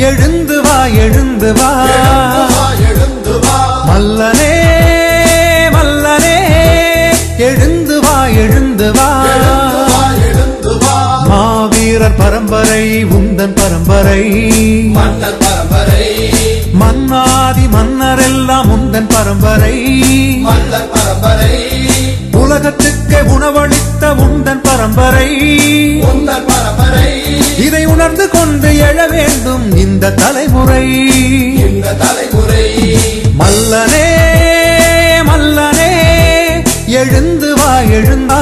எழுந்து வா எழுந்து வா எழுந்து வா மல்லனே மல்லனே எழுந்து வா எழுந்து வா எழுந்து வா மாவீரர் பரம்பரை உந்தன் பரம்பரை மன்னர் பரம்பரை மன்னாதி மன்னரெல்லாம் உந்தன் பரம்பரை மன்னர் பரம்பரை உலகத்துக்கு உணவளித்த உந்தன் பரம்பரை உன்னர் பரம்பரை இதை உணர்ந்து கொண்டு எழ வேண்டும் இந்த தலைமுறை இந்த தலைமுறை மல்லனே மல்லனே எழுந்து வா எழுந்தா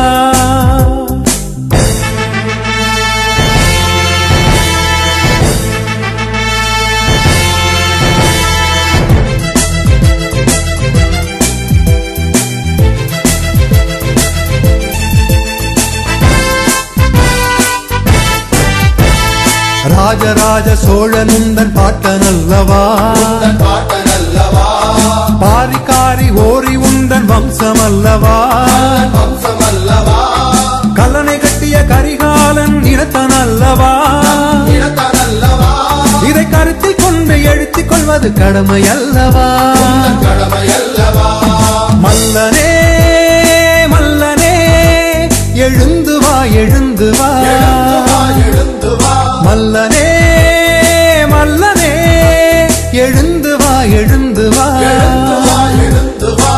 ராஜராஜ சோழனுந்தன் பாட்டன் அல்லவா உந்தன் பாட்டன் அல்லவா பாரிக்காரி ஓரி உந்தன் வம்சம் அல்லவா வம்சம் அல்லவா கல்லணை கட்டிய கரிகாலன் இனத்தன் அல்லவா இனத்தான் அல்லவா இதை கருத்தில் கொண்டு எழுத்திக் கொள்வது கடமை அல்லவா உந்தன் கடமை அல்லவா மல்லனே மல்லனே எழுந்து வா எழுந்து வா எழுந்து வா எழுந்து வா மல்லனே மல்லனே எழுந்து வா எழுந்து வா எழுந்து வா எழுந்து வா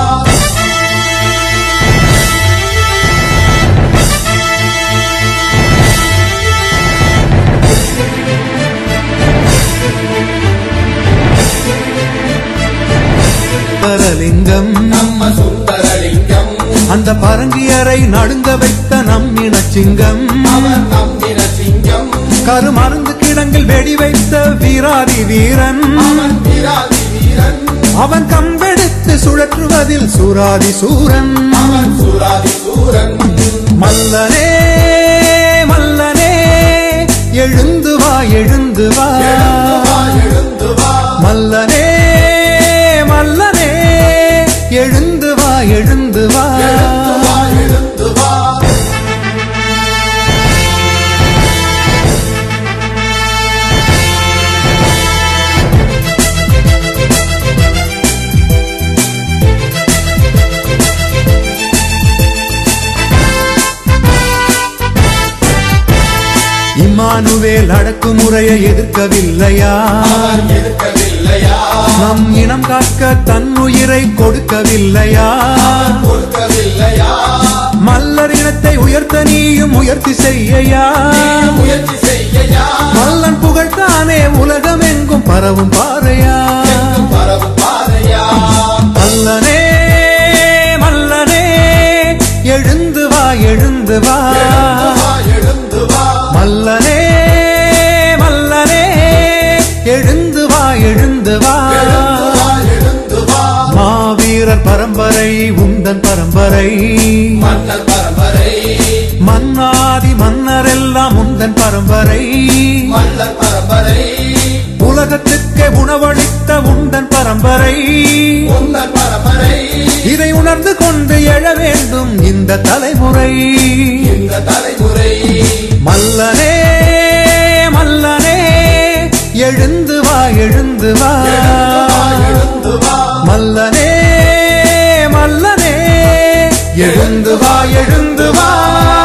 பரலிங்கம் நம்ம சுந்தரலிங்கம் அந்த பரங்கியரை நடுங்க வைத்த நம்மின சிங்கம் அவர் நம்பின சிங்கம் கருமருந்து கிடங்கில் வெடி வைத்த வீராதி வீரன் அவன் வீராதி வீரன் அவன் கம்பெடுத்து சுழற்றுவதில் சூராதி சூரன் அவன் சூராதி சூரன் மல்லனே மல்லனே எழுந்து வா எழுந்து வா எழுந்து வா எழுந்து வா மல்லனே மல்லனே எழுந்து வா எழுந்து வா எழுந்து வா எழுந்து வா இம்மானுவேல் அடக்குமுறையை எதிர்க்கவில்லையா அவர் இருக்கவில்லையா நம் இனம் காக்க தன்னுயிரை கொடுக்கவில்லையா கொடுக்கவில்லையா மல்லர் இனத்தை உயர்த்த நீயும் முயற்சி செய்யையா முயற்சி செய்யயா மல்லன் புகழ்தானே உலகமெங்கும் பரவும் பாறையா எங்கும் பரவும் பாறையா மல்லனே மல்லனே எழுந்து வா எழுந்து வா எழுந்து வா எழுந்து வா மல்லனே மல்லனே எழுந்து வா எழுந்து வா எழுந்து வா எழுந்து வா மாவீரர் பரம்பரை உந்தன் பரம்பரை மன்னர் பரம்பரை மன்னாதி மன்னரெல்லாம் உந்தன் பரம்பரை மன்னர் பரம்பரை உலகத்துக்கு உணவளித்த உந்தன் பரம்பரை உன்னர் பரம்பரை இதை உணர்ந்து கொண்டு எழ வேண்டும் இந்த தலைமுறை இந்த தலைமுறை மல்லனே மல்லனே எழுந்து வா எழுந்து வா எழுந்து வா எழுந்து வா மல்லனே மல்லனே எழுந்து வா எழுந்து வா